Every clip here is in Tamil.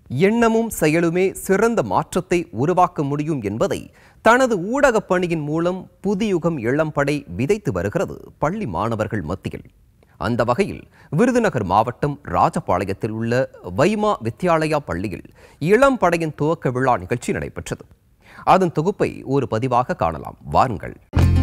எண்ணமும் செயலுமே சிறந்த மாற்றத்தை உருவாக்க முடியும் என்பதை தனது ஊடகப் பணியின் மூலம் புதியுகம் இளம்படை விதைத்து வருகிறது பள்ளி மாணவர்கள் மத்தியில் அந்த வகையில் விருதுநகர் மாவட்டம் ராஜபாளையத்தில் உள்ள வைமா வித்யாலயா பள்ளியில் இளம்படையின் துவக்க விழா நிகழ்ச்சி நடைபெற்றது அதன் தொகுப்பை ஒரு பதிவாக காணலாம் வாருங்கள்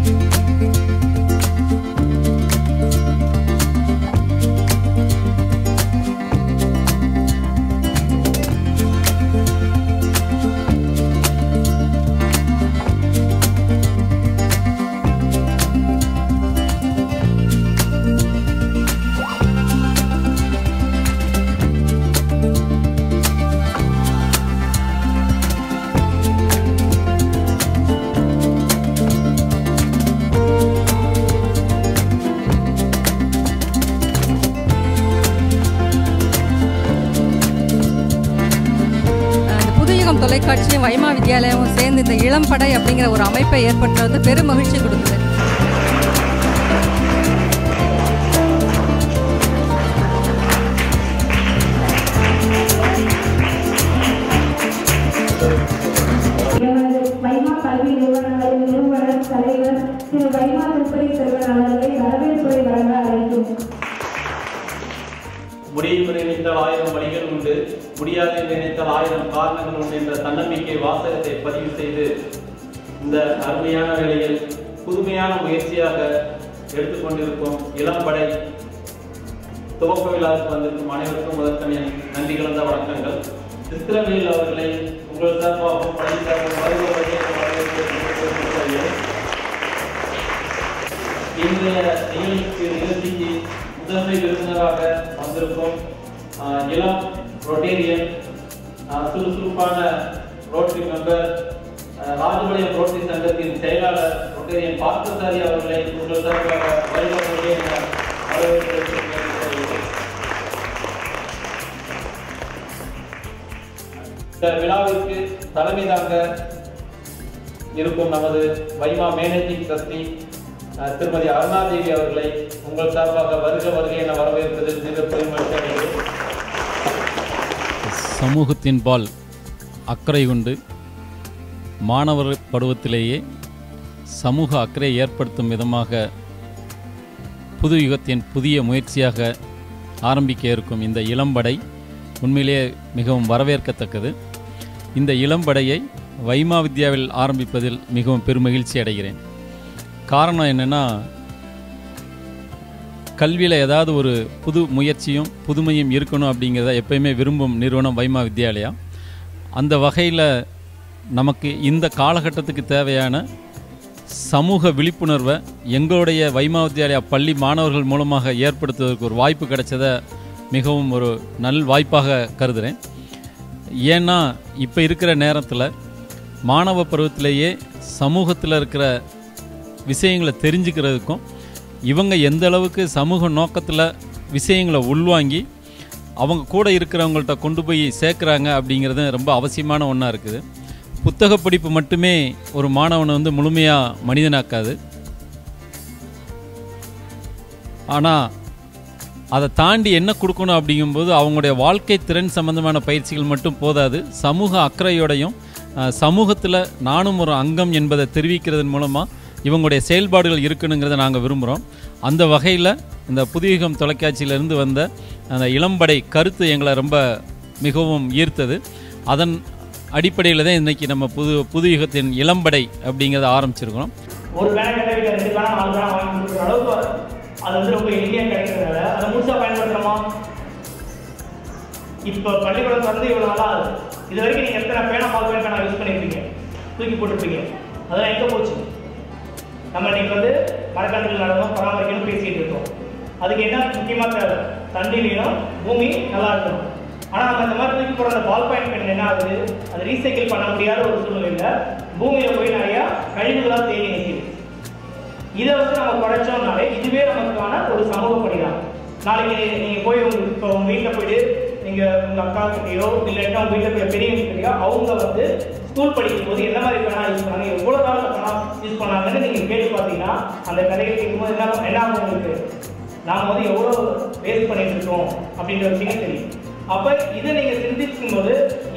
அந்த புதுயுகம் தொலைக்காட்சியும் வைமா வித்யாலயமும் சேர்ந்து இந்த இளம்படை அப்படிங்கிற ஒரு அமைப்பை ஏற்படுத்துறது வந்து பெரும் மகிழ்ச்சி கொடுக்குது எமது வைமா கல்வி நிறுவனங்களின் நிறுவனர் தலைவர் திரு வைமா திருப்பதி செல்வன் அவர்களை வரவேற்புரை வழங்க அழைக்கும் முடியும் என்று நினைத்தால் ஆயிரம் வழிகள் உண்டு முடியாது என்று நினைத்தால் ஆயிரம் காரணங்கள் உண்டு என்ற தன்னம்பிக்கை வாசகத்தை பதிவு செய்து இந்த அருமையான வேளையில் புதுமையான முயற்சியாக எடுத்துக்கொண்டிருக்கும் இளம்படை துவக்க விழாவுக்கு வந்திருக்கும் அனைவருக்கும் முதற்கண் என் நன்றி கலந்த வணக்கங்கள் சித்திரவேல் அவர்களை உங்கள் சார்பாகவும் பள்ளி சார்பாகவும் வருக வருக என வரவேற்று வருகிறேன். இன்றைய நிகழ்ச்சிக்கு நிகழ்ச்சிக்கு முதன்மை விருந்தினராக வந்திருக்கும் ஆஹ், இளம் ரொட்டேரியன் ஆஹ், சுறுசுறுப்பான ரோட்டரி மெம்பர் ஆஹ், ராஜபாளையம் ரோட்டரி சங்கத்தின் செயலாளர் ரொட்டேரியன் பார்த்தசாரி அவர்களை உங்கள் சார்பாக வருகிறவர்களே என வரவேற்று வருகிறேன். இந்த விழாவிற்கு தலைமை தாங்க இருக்கும் நமது வைமா மேனேஜிங் ட்ரஸ்டி அஹ், திருமதி அருணாதேவி அவர்களை உங்கள் சார்பாக வருக வருக என வரவேற்பதில் மிக பெருமகிழ்ச்சி அடைகிறேன் சமூகத்தின்பால் அக்கறை கொண்டு மாணவர் பருவத்திலேயே சமூக அக்கறை ஏற்படுத்தும் விதமாக புது யுகத்தின் புதிய முயற்சியாக ஆரம்பிக்க இருக்கும் இந்த இளம்படை உண்மையிலேயே மிகவும் வரவேற்கத்தக்கது இந்த இளம்படையை வைமா வித்யாவில் ஆரம்பிப்பதில் மிகவும் பெருமகிழ்ச்சி அடைகிறேன் காரணம் என்னென்னா கல்வியில் ஏதாவது ஒரு புது முயற்சியும் புதுமையும் இருக்கணும் அப்படிங்கிறத எப்பயுமே விரும்பும் நிறுவனம் வைமா வித்யாலயா அந்த வகையில் நமக்கு இந்த காலகட்டத்துக்கு தேவையான சமூக விழிப்புணர்வை எங்களுடைய வைமா வித்யாலயா பள்ளி மாணவர்கள் மூலமாக ஏற்படுத்துவதற்கு ஒரு வாய்ப்பு கிடைச்சதை மிகவும் ஒரு நல் வாய்ப்பாக கருதுகிறேன் ஏன்னா இப்போ இருக்கிற நேரத்தில் மாணவ பருவத்திலேயே சமூகத்தில் இருக்கிற விஷயங்களை தெரிஞ்சுக்கிறதுக்கும் இவங்க எந்த அளவுக்கு சமூக நோக்கத்தில் விஷயங்களை உள்வாங்கி அவங்க கூட இருக்கிறவங்கள்ட்ட கொண்டு போய் சேர்க்குறாங்க அப்படிங்கிறது ரொம்ப அவசியமான ஒன்றா இருக்குது புத்தக படிப்பு மட்டுமே ஒரு மாணவனை வந்து முழுமையாக மனிதனாக்காது ஆனால் அதை தாண்டி என்ன கொடுக்கணும் அப்படிங்கும்போது அவங்களுடைய வாழ்க்கை திறன் சம்பந்தமான பயிற்சிகள் மட்டும் போதாது சமூக அக்கறையோடையும் சமூகத்தில் நானும் ஒரு அங்கம் என்பதை தெரிவிக்கிறதன் மூலமாக இவங்களுடைய செயல்பாடுகள் இருக்கணுங்கிறத நாங்கள் விரும்புகிறோம் அந்த வகையில் இந்த புதியுகம் தொலைக்காட்சியிலிருந்து வந்த அந்த இளம்படை கருத்து எங்களை ரொம்ப மிகவும் ஈர்த்தது அதன் அடிப்படையில் தான் இன்றைக்கி நம்ம புது புதுயுகத்தின் இளம்படை அப்படிங்கிறத ஆரம்பிச்சிருக்கிறோம் ஒரு பேனா கட்ட வீட்டில் ரெண்டு பேனா நாலு பேனா வாங்கி கொடுக்குற அளவுக்கு அது வந்து ரொம்ப எளிமையாக கிடைக்கிறதுனால அதை முழுசாக பயன்படுத்துகிறோமா இப்போ பள்ளிக்கூடம் திறந்து இவ்வளோ நாளாக ஆகுது இது வரைக்கும் நீங்கள் எத்தனை பேனா பால் பேனா பேனா யூஸ் பண்ணியிருப்பீங்க தூக்கி போட்டுருப்பீங்க அதெல்லாம் எங்கே போச்சு நம்ம இன்னைக்கு வந்து மரக்கன்றுகள் நடந்தோம் பராமரிக்கணும் பேசிகிட்டு இருக்கோம் அதுக்கு என்ன முக்கியமாக தேவை தண்ணி வேணும் பூமி நல்லா இருக்கணும் ஆனால் நம்ம இந்த மாதிரி தூக்கி போகிற அந்த பால் பாயிண்ட் பென் என்ன ஆகுது அது ரீசைக்கிள் பண்ண முடியாத ஒரு சூழ்நிலையில் பூமியில் போய் நிறையா கழிவுகளாக தேங்கி நிற்குது இதை வந்து நம்ம குறைச்சோம்னாலே இதுவே நமக்கான ஒரு சமூக பணி தான் நாளைக்கு நீங்கள் போய் உங்க இப்போ உங்கள் வீட்டில் போயிட்டு நீங்கள் உங்கள் அக்கா கிட்டேயோ இல்லாட்டா உங்கள் வீட்டில் போய் பெரியவங்க கிட்டேயோ அவங்க வந்து ஸ்கூல் படிக்கும் போது என்ன மாதிரி பேனா யூஸ் பண்ணாங்க எவ்வளோ காலம் பேனா யூஸ் பண்ணாங்கன்னு நீங்கள் கேட்டு பார்த்தீங்கன்னா அந்த கதைகள் கேட்கும்போது என்ன என்ன ஆகும் உங்களுக்கு நாம் வந்து எவ்வளோ வேஸ்ட் பண்ணிட்டு இருக்கோம் அப்படின்ற விஷயம் தெரியும் அப்போ இதை நீங்கள் சிந்திக்கும் போது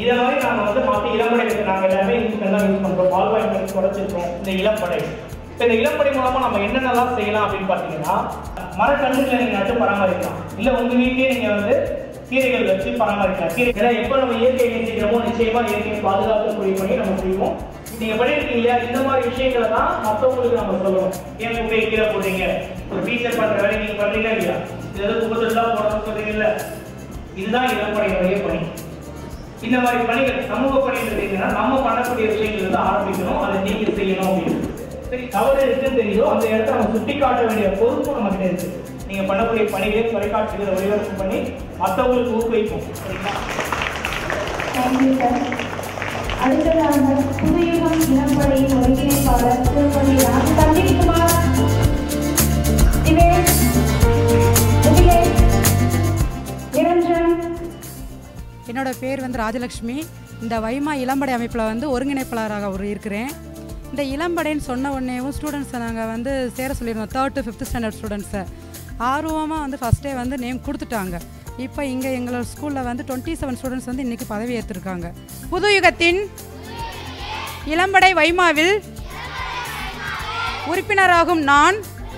இதை மாதிரி நாங்கள் வந்து மாற்றி இளம்படை நாங்கள் எல்லாமே இங்கிலீஷ் தான் யூஸ் பண்ணுறோம் பால்வாய் பண்ணி குறைச்சிருக்கோம் இந்த இளம்படை இப்போ இந்த இளம்படை மூலமாக நம்ம என்னென்னலாம் செய்யலாம் அப்படின்னு பார்த்தீங்கன்னா மரக்கன்றுகளை நீங்கள் நட்டு பராமரிக்கலாம் இல்லை உங்கள் வீட்லேயே நீங்கள் வந்து கீரைகள் வச்சு பராமரிக்கலாம் கீரை ஏன்னா எப்போ நம்ம இயற்கை நேசிக்கிறோமோ நிச்சயமா இயற்கையை பாதுகாக்கக்கூடிய பணி நம்ம செய்வோம் நீங்க பண்ணிருக்கீங்க இல்லையா இந்த மாதிரி விஷயங்களை தான் மற்றவங்களுக்கு நம்ம சொல்லணும் ஏன் குப்பையை கீழே போடுறீங்க ஒரு டீச்சர் பண்ற வேலை நீங்க பண்றீங்களா இல்லையா இது எதாவது குப்பத்தெல்லாம் போடணும்னு சொல்றீங்கல்ல இதுதான் இளம்படையினுடைய பணி இந்த மாதிரி பணிகள் சமூக பணிகள் என்னன்னா நம்ம பண்ணக்கூடிய விஷயங்கள் வந்து ஆரம்பிக்கணும் அதை நீங்க செய்யணும் அப்படின்னு சரி தவறு இருக்குன்னு தெரியுதோ அந்த இடத்த நம்ம சுட்டி காட்ட வேண்டிய பொறுப்பு நம்ம கிட்ட இருக்கு நீங்க பண்ணக்கூடிய பணிகளை தொலைக்காட்சிகளை ஒளிபரப்பு பண்ணி மற்றவங்களுக்கு ஊக்குவிக்கும் சரிங்களா தேங்க்யூ சார் அடுத்ததாக புதுயுகம் இளம்படையின் ஒருங்கிணைப்பாளர் திருப்பதி ராம் சந்தீப்குமார் திவேஷ் உபிலேஷ் நிரஞ்சன் என்னோட பேர் வந்து ராஜலக்ஷ்மி இந்த வைமா இளம்படை அமைப்பில் வந்து ஒருங்கிணைப்பாளராக ஒரு இருக்கிறேன் இந்த இளம்படைன்னு சொன்ன உடனேவும் ஸ்டூடெண்ட்ஸை நாங்கள் வந்து சேர சொல்லியிருந்தோம் தேர்ட் டு ஃபிஃப்த் ஸ்டாண்டர்ட் ஸ்டூடெண்ட்ஸை ஆர்வமாக வந்து ஃபஸ்ட்டே வந்து நேம் கொடுத்துட்டாங்க இப்போ இங்கே எங்களோட ஸ்கூலில் வந்து டுவெண்ட்டி செவன் ஸ்டூடெண்ட்ஸ் வந்து இன்றைக்கி பதவி ஏற்றிருக்காங்க புது யுகத்தின் இளம்படை வைமாவில் உறுப்பினராகும் நான்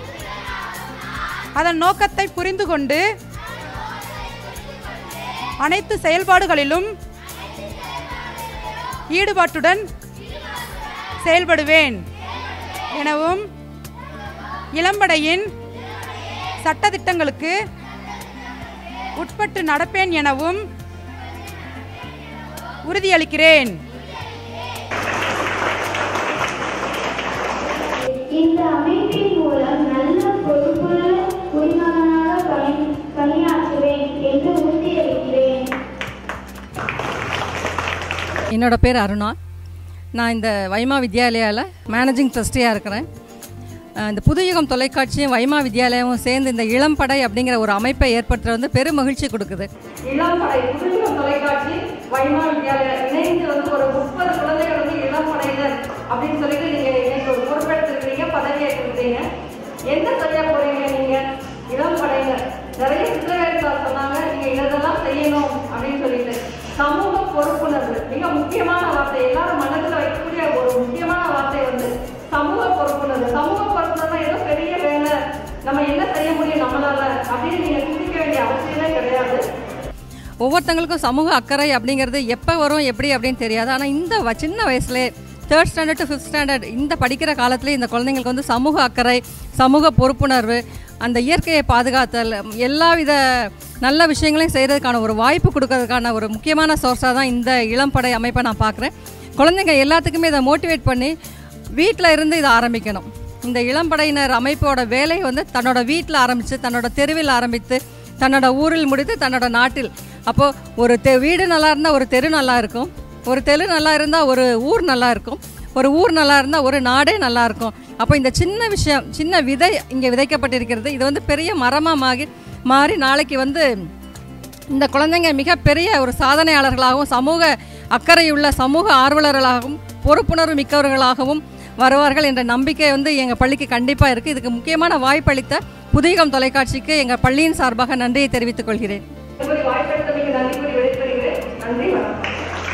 அதன் நோக்கத்தை புரிந்து கொண்டு அனைத்து செயல்பாடுகளிலும் ஈடுபாட்டுடன் செயல்படுவேன் எனவும் இளம்படையின் சட்டதிட்டங்களுக்கு உட்பட்டு நடப்பேன் எனவும் உறுதியளிக்கிறேன் இந்த அமைப்பின் மூலம் நல்ல பொறுப்புள்ள குடிமகனாக பணி பணியாற்றுவேன் என்று உறுதியளிக்கிறேன் என்னோட பேர் அருணா நான் இந்த வைமா வித்யாலயாவில் மேனேஜிங் ட்ரஸ்டியாக இருக்கிறேன் அஹ் இந்த புதுயுகம் தொலைக்காட்சியும் வைமா வித்யாலயமும் சேர்ந்து இந்த இளம்படை அப்படிங்கிற ஒரு அமைப்பை ஏற்படுத்துறது வந்து பெரும் மகிழ்ச்சி கொடுக்குது இளம்படை புதுயுகம் தொலைக்காட்சி வைமா வித்யாலயா இணைந்து வந்து ஒரு முப்பது குழந்தைகள் வந்து இளம்படையினர் அப்படின்னு சொல்லிட்டு நீங்க இன்னைக்கு ஒரு பொறுப்பெடுத்திருக்கீங்க பதவி ஏற்றிருக்கீங்க என்ன செய்ய போறீங்க நீங்க இளம்படையினர் நிறைய சித்தவேல் சார் சொன்னாங்க நீங்க இதெல்லாம் செய்யணும் அப்படின்னு சொல்லிட்டு சமூக பொறுப்புணர்வு மிக முக்கியமான வார்த்தை எல்லாரும் மனதில் வைக்கக்கூடிய ஒரு முக்கியமான வார்த்தை வந்து சமூக பொறுப்புணர்வு சமூக பொறுப்புணர்வு ஏதோ பெரிய வேலை நம்ம என்ன செய்ய முடியும் நம்மளால அப்படின்னு நீங்க சிந்திக்க வேண்டிய அவசியமே கிடையாது ஒவ்வொருத்தங்களுக்கும் சமூக அக்கறை அப்படிங்கிறது எப்போ வரும் எப்படி அப்படின்னு தெரியாது ஆனால் இந்த வ- சின்ன வயசுலே third standard to fifth standard இந்த படிக்கிற காலத்துல இந்த குழந்தைங்களுக்கு வந்து சமூக அக்கறை சமூக பொறுப்புணர்வு அந்த இயற்கையை பாதுகாத்தல் எல்லா வித நல்ல விஷயங்களையும் செய்கிறதுக்கான ஒரு வாய்ப்பு கொடுக்கறதுக்கான ஒரு முக்கியமான சோர்ஸாக தான் இந்த இளம்படை அமைப்பை நான் பார்க்குறேன் குழந்தைங்க எல்லாத்துக்குமே இதை மோட்டிவேட் பண்ணி வீட்டில் இருந்து இதை ஆரம்பிக்கணும் இந்த இளம்படையினர் அமைப்போட வேலையை வந்து தன்னோட வீட்டில் ஆரம்பித்து தன்னோட தெருவில் ஆரம்பித்து தன்னோட ஊரில் முடித்து தன்னோட நாட்டில் அப்போது ஒரு தெ வீடு நல்லா இருந்தால் ஒரு தெரு நல்லா இருக்கும் ஒரு தெரு நல்லா இருந்தால் ஒரு ஊர் நல்லா இருக்கும் ஒரு ஊர் நல்லா இருந்தால் ஒரு நாடே நல்லா இருக்கும் அப்போ இந்த சின்ன விஷயம் சின்ன விதை இங்கே விதைக்கப்பட்டிருக்கிறது இது வந்து பெரிய மரமாக மாறி மாறி நாளைக்கு வந்து இந்த குழந்தைங்க மிகப்பெரிய ஒரு சாதனையாளர்களாகவும் சமூக அக்கறையுள்ள சமூக ஆர்வலர்களாகவும் பொறுப்புணர்வு மிக்கவர்களாகவும் வருவார்கள் என்ற நம்பிக்கை வந்து எங்கள் பள்ளிக்கு கண்டிப்பாக இருக்குது இதுக்கு முக்கியமான வாய்ப்பளித்த புதியகம் தொலைக்காட்சிக்கு எங்கள் பள்ளியின் சார்பாக நன்றியை தெரிவித்துக் கொள்கிறேன் இப்படி வாய்ப்பெடுத்தமைக்கு நன்றி கூறி விடைபெறுகிறேன் நன்றி வணக்கம்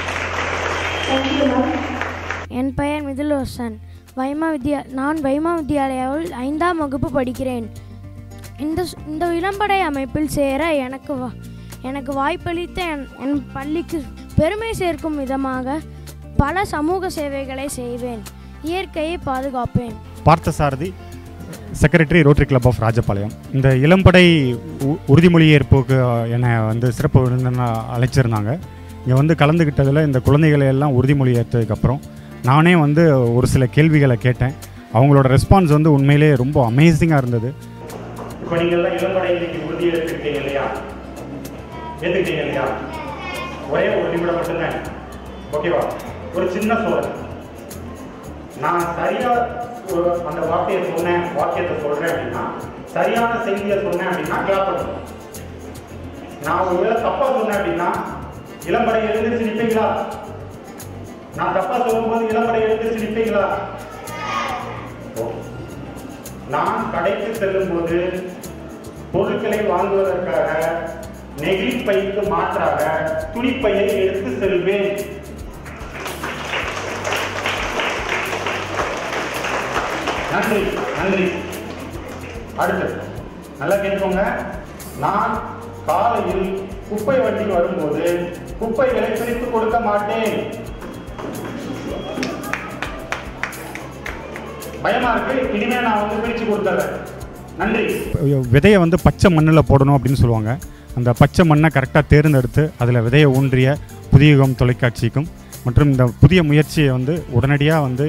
தேங்க்யூ மேம் என் பெயர் மிதுலோசன் வைமா வித்யா நான் வைமா வித்யாலயாவில் ஐந்தாம் வகுப்பு படிக்கிறேன் இந்த ஸ்- இந்த இளம்படை அமைப்பில் சேர எனக்கு வா- எனக்கு வாய்ப்பளித்த என் என் பள்ளிக்கு பெருமை சேர்க்கும் விதமாக பல சமூக சேவைகளை செய்வேன் இயற்கையை பாதுகாப்பேன் Parthasarathy secretary Rotary club of Rajapalayam இந்த இளம்படை உ- உறுதிமொழி ஏற்புக்கு என்னை வந்து சிறப்பு விருந்தினராக அழைச்சிருந்தாங்க இங்கே வந்து கலந்துக்கிட்டதில் இந்த குழந்தைகளை எல்லாம் உறுதிமொழி ஏற்றதுக்கப்புறம் நானே வந்து ஒரு சில கேள்விகளை கேட்டேன் அவங்களோட ரெஸ்பான்ஸ் வந்து உண்மையிலே ரொம்ப அமேசிங்காக இருந்தது இப்போ நீங்கள்லாம் இளம்படை இன்னைக்கு உறுதி எடுத்துக்கிட்டீங்க இல்லையா ஏற்றுக்கிட்டீங்க இல்லையா ஒரே ஒரு நிமிடம் மட்டும்தான் ஓகேவா ஒரு சின்ன சோதனை நான் சரியா ஒரு அந்த வார்த்தையை சொன்னேன் வாக்கியத்தை சொல்றேன் அப்படின்னா சரியான செய்தியை சொன்னேன் அப்படின்னா கிளாப் பண்ணணும் நான் ஒருவேளை தப்பா சொன்னேன் அப்படின்னா இளம்படை எழுந்திருச்சு நிற்பீங்களா நான் தப்பா சொல்லும்போது இளம்படை எழுந்திருச்சு நிற்பீங்களா ஓகே நான் கடைக்கு செல்லும்போது பொருட்களை வாங்குவதற்காக நெகிழி பைக்கு மாற்றாக துணிப்பையை எடுத்து செல்வேன் நன்றி நன்றி அடுத்து நல்லா கேட்டுக்கோங்க நான் காலையில் குப்பை வண்டி வரும்போது குப்பைகளை பிரித்து கொடுக்க மாட்டேன் பயமா இருக்கு இனிமே நான் வந்து பிரிச்சு கொடுத்துறேன் நன்றி விதையை வந்து பச்சை மண்ணில் போடணும் அப்படின்னு சொல்லுவாங்க அந்த பச்சை மண்ணை கரெக்டாக தேர்ந்தெடுத்து அதில் விதையை ஊன்றிய புதிய யுகம் தொலைக்காட்சிக்கும் மற்றும் இந்த புதிய முயற்சியை வந்து உடனடியாக வந்து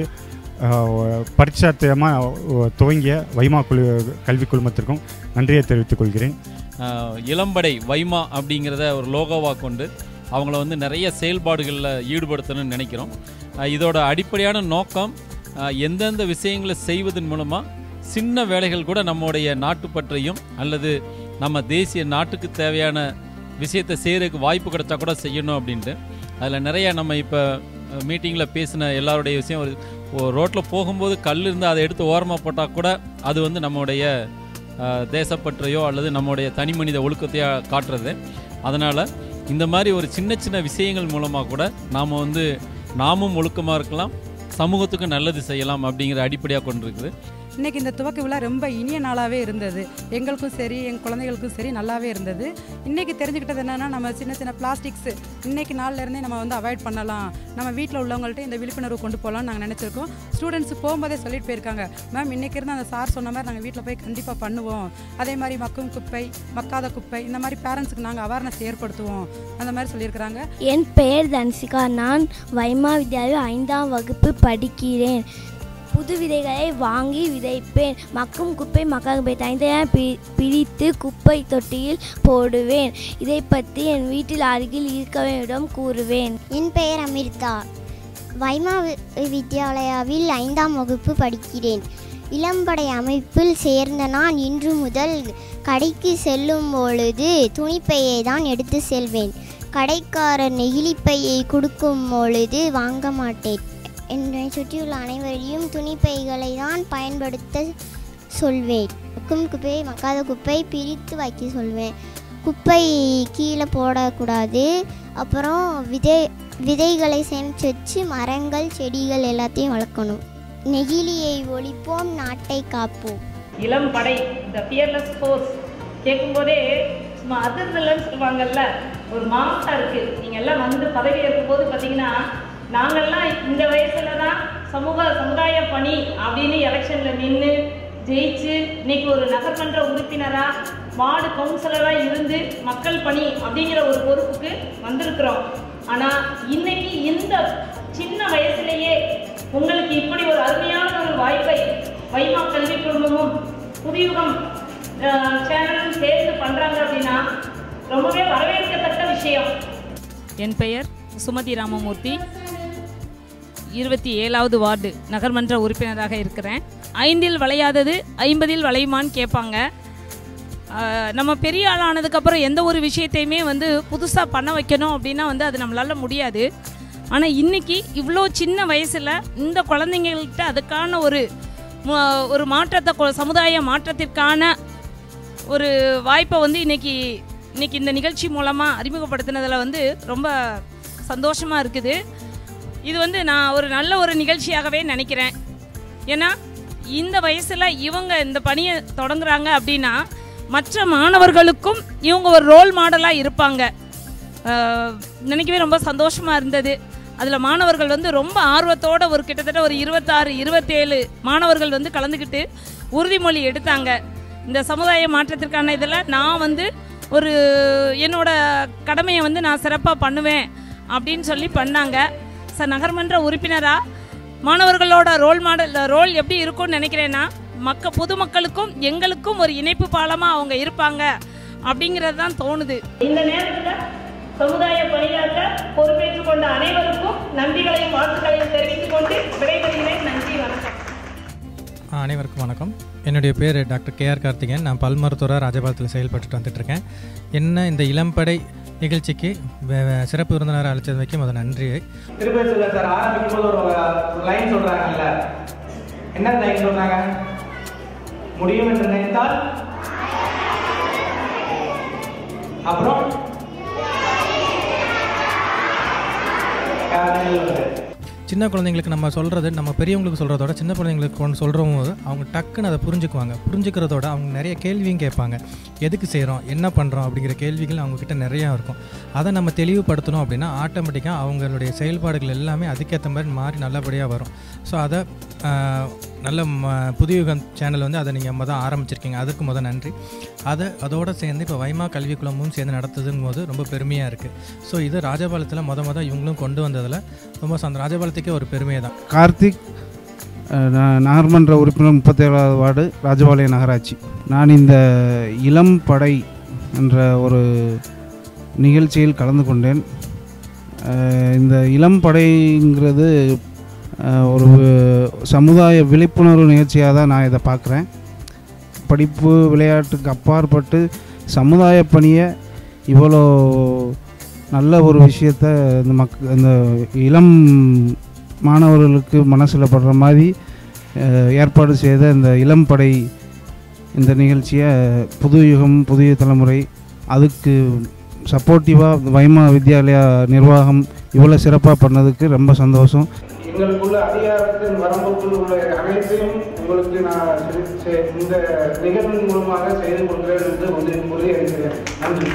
பரிச்சாத்தியமாக துவங்கிய வைமா குழு கல்வி குழுமத்திற்கும் நன்றியை தெரிவித்துக் கொள்கிறேன் ஆஹ் இளம்படை வைமா அப்படிங்கிறத ஒரு லோகோவாக கொண்டு அவங்கள வந்து நிறைய செயல்பாடுகளில் ஈடுபடுத்தணும்னு நினைக்கிறோம் ஆஹ் இதோட அடிப்படையான நோக்கம் ஆஹ் எந்தெந்த விஷயங்களை செய்வதன் மூலமாக சின்ன வேலைகள் கூட நம்முடைய நாட்டுப்பற்றையும் அல்லது நம்ம தேசிய நாட்டுக்கு தேவையான விஷயத்தை செய்கிறதுக்கு வாய்ப்பு கிடைச்சா கூட செய்யணும் அப்படின்ட்டு அதில் நிறைய நம்ம இப்போ மீட்டிங்கில் பேசின எல்லாருடைய விஷயம் ஒரு ரோட்டில் போகும்போது கல் இருந்தால் அதை எடுத்து ஓரமாக போட்டால் கூட அது வந்து நம்முடைய ஆஹ், தேசப்பற்றையோ அல்லது நம்முடைய தனி மனித ஒழுக்கத்தையோ காட்டுறது அதனால் இந்த மாதிரி ஒரு சின்ன சின்ன விஷயங்கள் மூலமாக கூட நாம் வந்து நாமும் ஒழுக்கமாக இருக்கலாம் சமூகத்துக்கும் நல்லது செய்யலாம் அப்படிங்கிற அடிப்படையாக கொண்டிருக்குது இன்னைக்கு இந்த துவக்க விழா ரொம்ப இனிய நாளாகவே இருந்தது எங்களுக்கும் சரி எங்கள் குழந்தைகளுக்கும் சரி நல்லாவே இருந்தது இன்னைக்கு தெரிஞ்சுக்கிட்டது என்னன்னா நம்ம சின்ன சின்ன பிளாஸ்டிக்ஸ் இன்னைக்கு நாள்ல இருந்தே நம்ம வந்து அவாய்ட் பண்ணலாம் நம்ம வீட்டில் உள்ளவங்கள்ட்ட இந்த விழிப்புணர்வு கொண்டு போகலாம்னு நாங்கள் நினச்சிருக்கோம் ஸ்டூடெண்ட்ஸ் போகும்போதே சொல்லிட்டு போயிருக்காங்க மேம் இன்னைக்கு இருந்து அந்த சார் சொன்ன மாதிரி நாங்கள் வீட்டில் போய் கண்டிப்பாக பண்ணுவோம் அதே மாதிரி மக்கும் குப்பை மக்காத குப்பை இந்த மாதிரி பேரண்ட்ஸுக்கு நாங்கள் அவேர்னஸ் ஏற்படுத்துவோம் அந்த மாதிரி சொல்லியிருக்கிறாங்க என் பெயர் தன்சிகா நான் வைமா வித்யாலயம் ஐந்தாம் வகுப்பு படிக்கிறேன் புது விதைகளை வாங்கி விதைப்பேன் மக்கும் குப்பை மக்கா குப்பை தனித்தனியாக பி பிரித்து குப்பை தொட்டியில் போடுவேன் இதை பற்றி என் வீட்டில் அருகில் இருக்கவனிடம் கூறுவேன் என் பெயர் அமிர்தா வைமா வி- வித்யாலயாவில் ஐந்தாம் வகுப்பு படிக்கிறேன் இளம்படை அமைப்பில் சேர்ந்த நான் இன்று முதல் கடைக்கு செல்லும் பொழுது துணிப்பையை தான் எடுத்து செல்வேன் கடைக்காரர் நெகிழிப்பையை கொடுக்கும் பொழுது வாங்க மாட்டேன் என்னை சுற்றியுள்ள அனைவரையும் துணிப்பைகளை தான் பயன்படுத்த சொல்வேன் மக்கும் குப்பை மக்காத குப்பை பிரித்து வைக்க சொல்வேன் குப்பை கீழே போடக்கூடாது அப்புறம் விதை விதைகளை சேமித்து வச்சு மரங்கள் செடிகள் எல்லாத்தையும் வளர்க்கணும் நெகிழியை ஒழிப்போம் நாட்டை காப்போம் இளம் படை த ஃபியர்லெஸ் ஃபோர்ஸ் கேட்கும்போதே சும்மா அதிர்தலன்னு சொல்லுவாங்கல்ல ஒரு மாசம் இருக்கு நீங்க எல்லாம் வந்து பதவி ஏற்கும் போது பார்த்தீங்கன்னா நாங்கெல்லாம் இந்த வயசுல தான் சமூக சமுதாய பணி அப்படின்னு எலெக்ஷன்ல நின்று ஜெயிச்சு இன்னைக்கு ஒரு நகர்மன்ற உறுப்பினரா வார்டு கவுன்சிலரா இருந்து மக்கள் பணி அப்படிங்கிற ஒரு பொறுப்புக்கு வந்திருக்கிறோம் ஆனா இன்னைக்கு இந்த சின்ன வயசுலயே உங்களுக்கு இப்படி ஒரு அருமையான ஒரு வாய்ப்பை வைமா கல்வி குழுமமும் புதியுகம் அஹ், சேனலும் சேர்ந்து பண்றாங்க அப்படின்னா ரொம்பவே வரவேற்கத்தக்க விஷயம் என் பெயர் சுமதி ராமமூர்த்தி இருபத்தி ஏழாவது வார்டு நகர்மன்ற உறுப்பினராக இருக்கிறேன் ஐந்தில் வளையாதது ஐம்பதில் வளையுமான்னு கேட்பாங்க ஆஹ், நம்ம பெரிய ஆளானதுக்கப்புறம் எந்த ஒரு விஷயத்தையுமே வந்து புதுசாக பண்ண வைக்கணும் அப்படின்னா வந்து அது நம்மளால முடியாது ஆனால் இன்னைக்கு இவ்வளோ சின்ன வயசில் இந்த குழந்தைங்கள்கிட்ட அதுக்கான ஒரு மு- ஒரு மாற்றத்தை கொ- சமுதாய மாற்றத்திற்கான ஒரு வாய்ப்பை வந்து இன்னைக்கு இன்னைக்கு இந்த நிகழ்ச்சி மூலமாக அறிமுகப்படுத்தினதில் வந்து ரொம்ப சந்தோஷமாக இருக்குது இது வந்து நான் ஒரு நல்ல ஒரு நிகழ்ச்சியாகவே நினைக்கிறேன் ஏன்னா இந்த வயசில் இவங்க இந்த பணியை தொடங்குறாங்க அப்படின்னா மற்ற மாணவர்களுக்கும் இவங்க ஒரு ரோல் மாடலாக இருப்பாங்க ஆஹ் நினைக்கவே ரொம்ப சந்தோஷமாக இருந்தது அதில் மாணவர்கள் வந்து ரொம்ப ஆர்வத்தோட ஒரு கிட்டத்தட்ட ஒரு இருபத்தாறு இருபத்தேழு மாணவர்கள் வந்து கலந்துக்கிட்டு உறுதிமொழி எடுத்தாங்க இந்த சமுதாய மாற்றத்திற்கான இதில் நான் வந்து ஒரு என்னோட கடமையை வந்து நான் சிறப்பாக பண்ணுவேன் அப்படின்னு சொல்லி பண்ணாங்க ச நகர்மன்ற உறுப்பினராக மாணவர்களோட ரோல் மாடல் ரோல் எப்படி இருக்கும்னு நினைக்கிறேன்னா மக்க பொதுமக்களுக்கும் எங்களுக்கும் ஒரு இணைப்பு பாலமாக அவங்க இருப்பாங்க அப்படிங்கிறது தான் தோணுது இந்த நேரத்துல சமுதாய பணியாற்ற பொறுப்பேற்றுக் கொண்ட அனைவருக்கும் நன்றிகளையும் வாழ்த்துக்களையும் தெரிவித்துக் கொண்டு விடைபெறுகிறேன் நன்றி வணக்கம் அனைவருக்கும் வணக்கம் என்னுடைய பேர் டாக்டர் கேஆர் கார்த்திகேயன் நான் பல் மருத்துவராக ராஜபாளத்தில் செயல்பட்டுட்டு வந்துட்டுருக்கேன் என்ன இந்த இளம்படை நிகழ்ச்சிக்கு வே- வே- சிறப்பு விருந்தினராக அழைச்சதுக்கு முதல் நன்றி திருப்பதி சொல்ல சார் ஆரம்பிக்கும் போது ஒரு ஒரு லைன் சொல்றாங்கல்ல என்ன லைன் சொல்றாங்க முடியும் என்று நினைத்தால் அப்புறம் காரணங்கள் வந்து சின்ன குழந்தைங்களுக்கு நம்ம சொல்கிறது நம்ம பெரியவங்களுக்கு சொல்கிறதோட சின்ன குழந்தைங்களுக்கு ஒன்று சொல்கிறோம் போது அவங்க டக்குன்னு அதை புரிஞ்சுக்குவாங்க புரிஞ்சுக்கிறதோட அவங்க நிறைய கேள்வியும் கேட்பாங்க எதுக்கு செய்கிறோம் என்ன பண்ணுறோம் அப்படிங்கிற கேள்விகள் அவங்கக்கிட்ட நிறையா இருக்கும் அதை நம்ம தெளிவுபடுத்தணும் அப்படின்னா ஆட்டோமேட்டிக்காக அவங்களுடைய செயல்பாடுகள் எல்லாமே அதுக்கேற்ற மாதிரி மாறி நல்லபடியாக வரும் ஸோ அதை ஆஹ், நல்ல ம புதியுகம் சேனல் வந்து அதை நீங்கள் மொதல் ஆரம்பிச்சிருக்கீங்க அதுக்கு முத நன்றி அதை அதோடு சேர்ந்து இப்போ வைமா கல்வி குழுமமும் சேர்ந்து நடத்துதுங்கும் போது ரொம்ப பெருமையாக இருக்குது ஸோ இது ராஜபாளையத்தில் மொத மொதல் இவங்களும் கொண்டு வந்ததில் ரொம்ப அந்த ராஜபாளையத்துக்கே ஒரு பெருமை தான் கார்த்திக் அஹ், நான் நகர்மன்ற உறுப்பினர் முப்பத்தேழாவது வார்டு ராஜபாளையம் நகராட்சி நான் இந்த இளம் படை என்ற ஒரு நிகழ்ச்சியில் கலந்து கொண்டேன் அஹ், இந்த இளம் படைங்கிறது அஹ், ஒரு சமுதாய விழிப்புணர்வு நிகழ்ச்சியாக தான் நான் இதை பார்க்குறேன் படிப்பு விளையாட்டுக்கு அப்பாற்பட்டு சமுதாய பணியை இவ்வளோ நல்ல ஒரு விஷயத்த இந்த மக் இந்த இளம் மாணவர்களுக்கு மனசில் படுற மாதிரி அஹ், ஏற்பாடு செய்த இந்த இளம் படை இந்த நிகழ்ச்சியை புது யுகம் புதிய தலைமுறை அதுக்கு சப்போர்ட்டிவாக வைமா வித்யாலயா நிர்வாகம் இவ்வளோ சிறப்பாக பண்ணதுக்கு ரொம்ப சந்தோஷம் எங்களுக்குள்ள அதிகாரத்தின் வரம்புக்குள் உள்ள அனைத்தையும் உங்களுக்கு நான் செ- செ- இந்த நிகழ்வின் மூலமாக செய்து கொள்கிறேன் என்று உறுதி உறுதி அளிக்கிறேன் நன்றி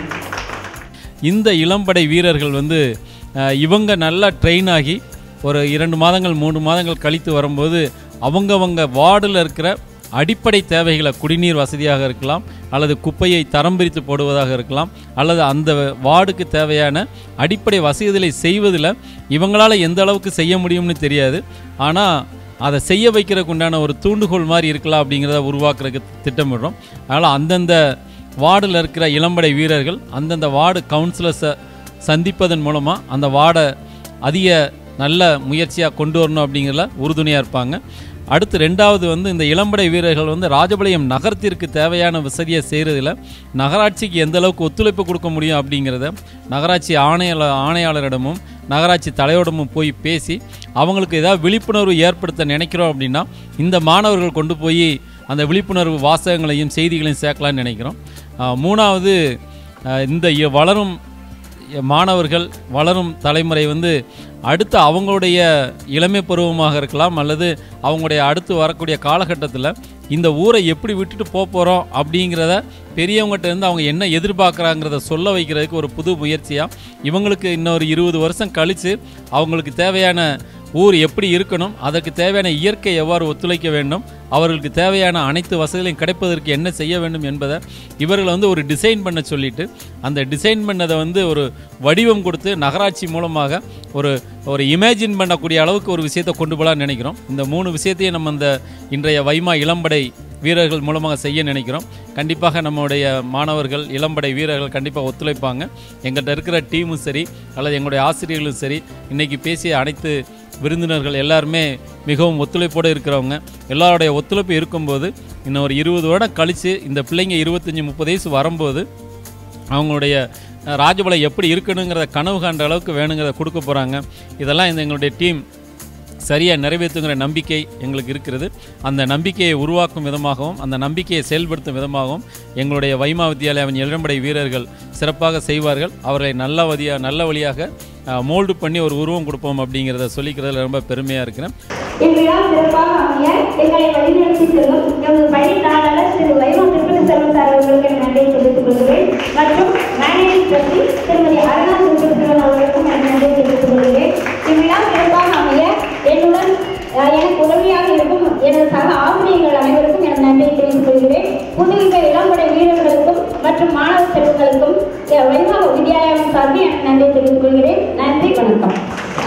இந்த இளம்படை வீரர்கள் வந்து அஹ், இவங்க நல்லா ட்ரெயின் ஆகி ஒரு இரண்டு மாதங்கள் மூன்று மாதங்கள் கழித்து வரும்போது அவங்கவங்க வார்டில் இருக்கிற அடிப்படை தேவைகளை குடிநீர் வசதியாக இருக்கலாம் அல்லது குப்பையை தரம் பிரித்து போடுவதாக இருக்கலாம் அல்லது அந்த வார்டுக்கு தேவையான அடிப்படை வசதிகளை செய்வதில் இவங்களால் எந்த அளவுக்கு செய்ய முடியும்னு தெரியாது ஆனால் அதை செய்ய வைக்கிறதுக்கு உண்டான ஒரு தூண்டுகோல் மாதிரி இருக்கலாம் அப்படிங்கிறத உருவாக்குறதுக்கு திட்டமிடுறோம் அதனால் அந்தந்த வார்டில் இருக்கிற இளம்படை வீரர்கள் அந்தந்த வார்டு கவுன்சிலர்ஸை சந்திப்பதன் மூலமாக அந்த வார்டை அதிக நல்ல முயற்சியாக கொண்டு வரணும் அப்படிங்கிறதுல உறுதுணையாக இருப்பாங்க அடுத்து ரெண்டாவது வந்து இந்த இளம்படை வீரர்கள் வந்து ராஜபாளையம் நகரத்திற்கு தேவையான வசதியை செய்கிறதுல நகராட்சிக்கு எந்த அளவுக்கு ஒத்துழைப்பு கொடுக்க முடியும் அப்படிங்கிறத நகராட்சி ஆணையாளர் ஆணையாளரிடமும் நகராட்சி தலைவரிடமும் போய் பேசி அவங்களுக்கு ஏதாவது விழிப்புணர்வு ஏற்படுத்த நினைக்கிறோம் அப்படின்னா இந்த மாணவர்கள் கொண்டு போய் அந்த விழிப்புணர்வு வாசகங்களையும் செய்திகளையும் சேர்க்கலாம்னு நினைக்கிறோம் ஆஹ் மூணாவது ஆஹ் இந்த இ- வளரும் மாணவர்கள் வளரும் தலைமுறை வந்து அடுத்து அவங்களுடைய இளமை பருவமாக இருக்கலாம் அல்லது அவங்களுடைய அடுத்து வரக்கூடிய காலகட்டத்தில் இந்த ஊரை எப்படி விட்டுட்டு போக போகிறோம் அப்படிங்கிறத பெரியவங்ககிட்ட இருந்து அவங்க என்ன எதிர்பார்க்குறாங்கிறத சொல்ல வைக்கிறதுக்கு ஒரு புது முயற்சியாக இவங்களுக்கு இன்னொரு இருபது வருஷம் கழித்து அவங்களுக்கு தேவையான ஊர் எப்படி இருக்கணும் அதற்கு தேவையான இயற்கை எவ்வாறு ஒத்துழைக்க வேண்டும் அவர்களுக்கு தேவையான அனைத்து வசதிகளையும் கிடைப்பதற்கு என்ன செய்ய வேண்டும் என்பதை இவர்கள் வந்து ஒரு டிசைன் பண்ண சொல்லிட்டு அந்த டிசைன் பண்ணதை வந்து ஒரு வடிவம் கொடுத்து நகராட்சி மூலமாக ஒரு ஒரு இமேஜின் பண்ணக்கூடிய அளவுக்கு ஒரு விஷயத்தை கொண்டு போகலான்னு நினைக்கிறோம் இந்த மூணு விஷயத்தையும் நம்ம இந்த இன்றைய வைமா இளம்படை வீரர்கள் மூலமாக செய்ய நினைக்கிறோம் கண்டிப்பாக நம்முடைய மாணவர்கள் இளம்படை வீரர்கள் கண்டிப்பாக ஒத்துழைப்பாங்க எங்கள்கிட்ட இருக்கிற டீமும் சரி அல்லது எங்களுடைய ஆசிரியர்களும் சரி இன்றைக்கி பேசிய அனைத்து விருந்தினர்கள் எல்லாருமே மிகவும் ஒத்துழைப்போடு இருக்கிறவங்க எல்லாருடைய ஒத்துழைப்பு இருக்கும்போது இன்னும் ஒரு இருபது வருடம் கழித்து இந்த பிள்ளைங்க இருபத்தஞ்சி முப்பது வயசு வரும்போது அவங்களுடைய அஹ், ராஜபாளையம் எப்படி இருக்கணுங்கிறத கனவு காண்ற அளவுக்கு வேணுங்கிறத கொடுக்க போகிறாங்க இதெல்லாம் இந்த எங்களுடைய டீம் சரியாக நிறைவேற்றுங்கிற நம்பிக்கை எங்களுக்கு இருக்கிறது அந்த நம்பிக்கையை உருவாக்கும் விதமாகவும் அந்த நம்பிக்கையை செயல்படுத்தும் விதமாகவும் எங்களுடைய வைமா வித்யாலயாவின் இளம்படை வீரர்கள் சிறப்பாக செய்வார்கள் அவர்களை நல்ல வழியாக நல்ல வழியாக மோல்டு பண்ணி ஒரு உருவம் கொடுப்போம் அப்படிங்கிறத சொல்லிக்கிறதுல ரொம்ப பெருமையாக இருக்கிறேன் இவ்விழா சிறப்பாக அமைய எங்களை வழிநடத்தி செல்லும் எமது பள்ளி தாளர் திரு வைமா திருப்பதி செல்வம் சார் அவர்களுக்கு என் நன்றியை தெரிவித்துக் கொள்கிறேன் மற்றும் மேனேஜிங் ட்ரஸ்டி திருமதி அருணா சுந்தரன் அவர்களுக்கும் என் நன்றியை தெரிவித்துக் கொள்கிறேன் இவ்விழா சிறப்பாக அமைய என்னுடன் அஹ், எனக்கு உதவியாக இருக்கும் எனது சக ஆசிரியர்கள் அனைவருக்கும் என் நன்றியை தெரிவித்துக் கொள்கிறேன் புதுவிக இளம்படை வீரர்களுக்கும் மற்றும் மாணவ செல்வங்களுக்கும் அஹ், வைமா வித்யாலயம் சார்பில் எனக்கு நன்றியை தெரிவித்துக் கொள்கிறேன் நன்றி வணக்கம்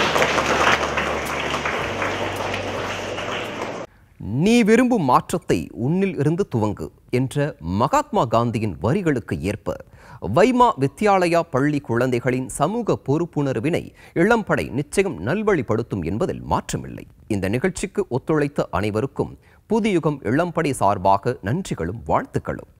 நீ விரும்பும் மாற்றத்தை உன்னில் இருந்து துவங்கு என்ற மகாத்மா காந்தியின் வரிகளுக்கு ஏற்ப வைமா வித்யாலயா பள்ளி குழந்தைகளின் சமூக பொறுப்புணர்வினை இளம்படை நிச்சயம் நல்வழிப்படுத்தும் என்பதில் மாற்றமில்லை இந்த நிகழ்ச்சிக்கு ஒத்துழைத்த அனைவருக்கும் புதியுகம் இளம்படை சார்பாக நன்றிகளும் வாழ்த்துக்களும்